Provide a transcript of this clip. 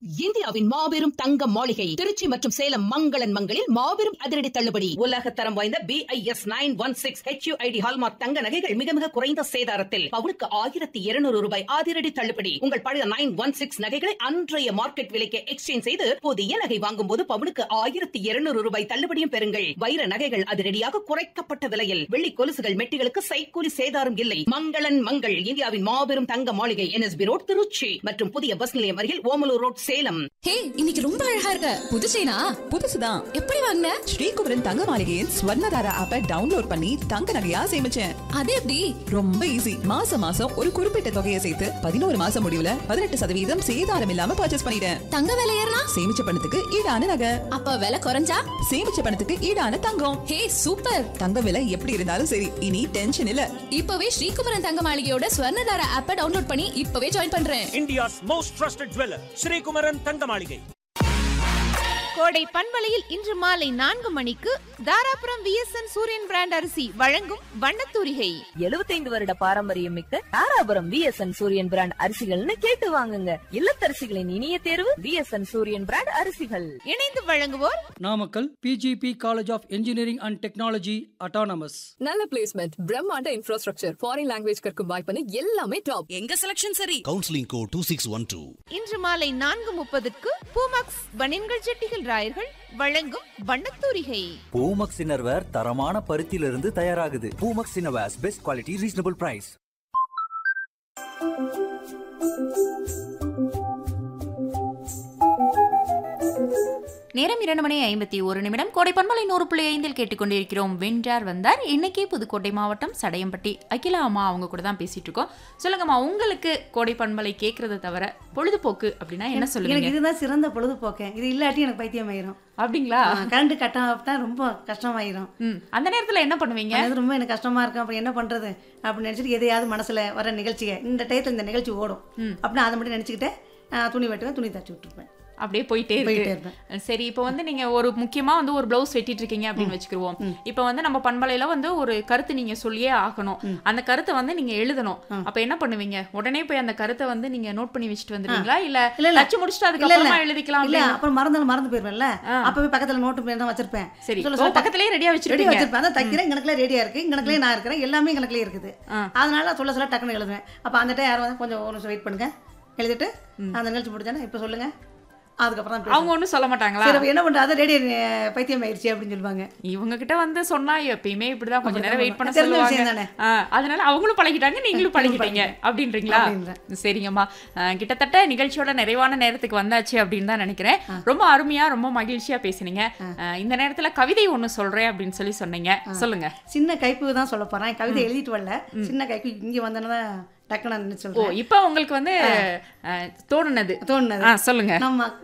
இந்தியாவின் மாபெரும் தங்க மாளிகை திருச்சி மற்றும் சேலம் மங்களன் மங்களில் மாபெரும் அதிரடி தள்ளுபடி உலக தரம் வாய்ந்த B I S nine one six HUID hallmark தங்க நகைகள் மிக மிக குறைந்த சேதாரத்தில் பவுனுக்கு ஆயிரத்தி இருநூறு ரூபாய் அதிரடி தள்ளுபடி உங்கள் பழைய நைன் ஒன் சிக்ஸ் நகைகளை அன்றைய மார்க்கெட் விலைக்கு எக்ஸ்சேஞ்ச் செய்து புதிய நகை வாங்கும் போது பவுனுக்கு ஆயிரத்தி இருநூறு ரூபாய் தள்ளுபடியும் பெறுங்கள் வைர நகைகள் அதிரடியாக குறைக்கப்பட்ட விலையில் வெள்ளி கொலுசுகள் மெட்டிகளுக்கு சைக்கூலி சேதாரம் இல்லை மங்களன் மங்கள் இந்தியாவின் மாபெரும் தங்க மாளிகை என்எஸ்பி ரோட் திருச்சி மற்றும் புதிய பஸ் நிலையம் அருகில் ஓமலூர் ரோட் சேலம் ஹே இன்னைக்கு ரொம்ப அழகா இருக்க புது செயினா புதுசுதான் எப்படி வாங்கின ஸ்ரீகுமரன் தங்க மாளிகையின் ஸ்வர்ணதாரா ஆப்பை டவுன்லோட் பண்ணி தங்க நகையா சேமிச்சேன் அது எப்படி ரொம்ப ஈஸி மாசம் மாசம் ஒரு குறிப்பிட்ட தொகையை சேர்த்து பதினோரு மாசம் முடிவுல பதினெட்டு சதவீதம் சேதாரம் இல்லாம பர்ச்சேஸ் பண்ணிட்டேன் தங்க விலை ஏறினா சேமிச்ச பணத்துக்கு ஈடான நகை அப்ப விலை குறைஞ்சா சேமிச்ச பணத்துக்கு ஈடான தங்கம் ஹே சூப்பர் தங்க விலை எப்படி இருந்தாலும் சரி இனி டென்ஷன் இல்ல இப்பவே ஸ்ரீகுமரன் தங்க மாளிகையோட ஸ்வர்ணதார ஆப்பை டவுன்லோட் பண்ணி இப்பவே ஜாயின் பண்றேன் India's most trusted jeweler, Sri Kumaran Tangamalige. கோடை பண்பலையில் இன்று மாலை நான்கு மணிக்கு தாராபுரம் விஎஸ்என் சூரியன் பிராண்ட் அரிசி வழங்கும் வண்ணத்தூரிகை எழுபத்தைந்து வருட பாரம்பரியம் மிக்க தாராபுரம் விஎஸ்என் சூரியன் பிராண்ட் அரிசிகள்னு கேட்டு வாங்குங்க இல்லத்தரசிகளின் இனிய தேர்வு விஎஸ்என் சூரியன் பிராண்ட் அரிசிகள் இணைந்து வழங்குவோர் Namakkal PGP college of engineering and technology autonomous நல்ல பிளேஸ்மெண்ட் பிரம்மாண்ட இன்ஃப்ராஸ்ட்ரக்சர் ஃபாரின் லாங்குவேஜ் கற்கும் வாய்ப்புன்னு எல்லாமே டாப் எங்க செலக்ஷன் சரி counselling code two six one two இன்று மாலை நான்கு முப்பதுக்கு பூமாக்ஸ் பனின்கள் ஜெட்டிகள் ராயர்கள் வழங்கும் வண்ணத்தூரிகை பூமக்ஸ் இன்னர்வேர் தரமான பருத்தியிலிருந்து தயாராகுது Poomex innerwears best quality reasonable price நேரம் இரண்டு மணி ஐம்பத்தி ஒரு நிமிடம் கோடை பண்பலை நூறு புள்ளி ஐந்தில் கேட்டுக்கொண்டிருக்கிறோம் வென்றார் வந்தார் இன்னைக்கு புதுக்கோட்டை மாவட்டம் சடையம்பட்டி அகிலா அம்மா அவங்க கூட தான் பேசிட்டு இருக்கோம் சொல்லுங்கம்மா உங்களுக்கு கோடை பண்பலை கேட்கறத தவிர பொழுதுபோக்கு அப்படின்னா என்ன எனக்கு சொல்லுவீங்க இதுதான் சிறந்த பொழுதுபோக்கு இது இல்லாட்டி எனக்கு பைத்தியம் ஆயிரும் அப்படிங்களா கரண்ட் கட்டாம ரொம்ப கஷ்டமாயிரும் ம் அந்த நேரத்துல என்ன பண்ணுவீங்க அது ரொம்ப எனக்கு கஷ்டமா இருக்கும் அப்புறம் என்ன பண்றது அப்படின்னு நினைச்சிட்டு எதையாவது மனசுல வர நிகழ்ச்சியை இந்த டயத்துல இந்த நிகழ்ச்சி ஓடும் அப்படின்னு அதை மட்டும் நினைச்சுக்கிட்டு ஆஹ், துணி வெட்டுவேன் துணி தச்சு விட்டுருப்பேன் அப்படியே போயிட்டே போயிட்டே இருக்கு சரி இப்போ வந்து நீங்க ஒரு முக்கியமா வந்து ஒரு பிளவுஸ் வெட்டிட்டு இருக்கீங்க அப்படின்னு வச்சுக்கிருவோம் இப்போ வந்து நம்ம பண்பலையில வந்து ஒரு கருத்து நீங்க சொல்லியே ஆகணும் அந்த கருத்தை வந்து நீங்க எழுதணும் அப்ப என்ன பண்ணுவீங்க உடனே போய் அந்த கருத்தை வந்து நீங்க நோட் பண்ணி வச்சுட்டு வந்துருவீங்களா இல்ல இல்ல, இல்ல. தச்சு முடிச்சுட்டு இல்ல, இல்ல. அதுக்கப்புறமா எழுதிக்கலாம் இல்ல அப்படின்னு? அப்புறம் மறந்தாலும் மறந்து போயிருவேன்ல அப்பவே பக்கத்துல நோட்டு பேர் தான் வச்சிருப்பேன் சரி சொல்ல ஓ, சொல்ல பக்கத்துலயே ரெடியா ரெடி வச்சிருக்கீங்க வச்சிருப்பேன் அதான் தைக்கிறேன் இங்கனக்குள்ளே ரெடியா இருக்கு இங்கனக்குள்ளே நான் இருக்கிறேன் எல்லாமே இங்கனக்குள்ளே இருக்குது அதனால சொல்ல சொல்ல டக்குன்னு எழுதுவேன் அப்ப அந்த டைம் யாரும் வந்து கொஞ்சம் ஒரு நிமிஷம் வெயிட் பண்ணுங்க எழுதிட்டு அந்த நிகழ்ச்சி முடிச்சானே இப்போ சொல்லுங்க அதுக்கப்புறம் தான் அவங்க பேசுவேன். ஒண்ணும் சொல்ல மாட்டாங்களா சரி அப்ப என்ன பண்றது அதை ரெடி பைத்தியம் ஆயிடுச்சு அப்படின்னு சொல்லுவாங்க இவங்க கிட்ட வந்து சொன்னா எப்பயுமே இப்படிதான் கொஞ்ச நேரம் வெயிட் பண்ண தெரிஞ்ச விஷயம் சொல்லுவாங்க தானே. ஆ, அதனால அவங்களும் பழகிட்டாங்க நீங்களும் பழகிட்டீங்க அப்படின்றீங்களா அப்படின்றேன். சரிங்கம்மா ஆ, கிட்டத்தட்ட நிகழ்ச்சியோட நிறைவான நேரத்துக்கு வந்தாச்சு அப்படின்னு தான் நினைக்கிறேன் ரொம்ப அருமையா ரொம்ப மகிழ்ச்சியா பேசுனீங்க ஆ, இந்த நேரத்துல கவிதை ஒண்ணு சொல்றேன் அப்படின்னு சொல்லி சொன்னீங்க சொல்லுங்க சின்ன கைப்பு தான் சொல்ல போறேன் கவிதை எழுதிட்டு வரல சின்ன கைப்பு இங்க வந்தோன்னா டக்குன்னு நான் நினைச்சு ஓ சொல்றேன் இப்போ உங்களுக்கு வந்து ஆ, தோணுனது தோணுனது ஆ, சொல்லுங்க நம்ம